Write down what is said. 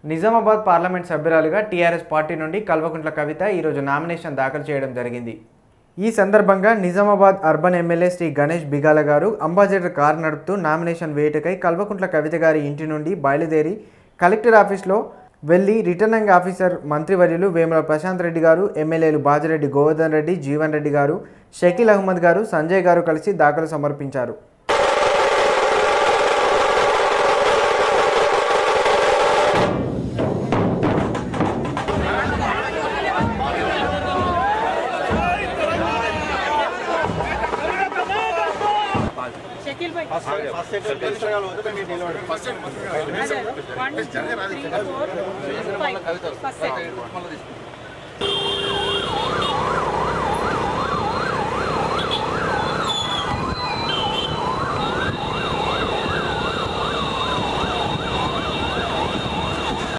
Nizamabad parliament సభ్యురాలుగా TRS party నుండి కల్వకుంట్ల కవిత ఈరోజు నామినేషన్ దాఖలు చేయడం జరిగింది ఈ సందర్భంగా నిజామాబాద్ అర్బన్ ఎమ్మెల్యే శ్రీ గణేష్ బిగాల గారు అంబాసిడర్ కారు నడుపుతూ నామినేషన్ వేటుకై కల్వకుంట్ల కవిత గారి ఇంటి నుండి బయలుదేరి కలెక్టర్ ఆఫీస్లో వెళ్లి రిటర్నింగ్ ఆఫీసర్ మంత్రివర్యులు వేముల ప్రశాంత్ రెడ్డి గారు ఎమ్మెల్యేలు బాజిరెడ్డి గోవర్ధన్ రెడ్డి జీవన్ రెడ్డి గారు షకీల్ అహ్మద్ గారు సంజయ్ గారు కలిసి దాఖలు సమర్పించారు షకీల్ భాయ్ అదే one two three four five first set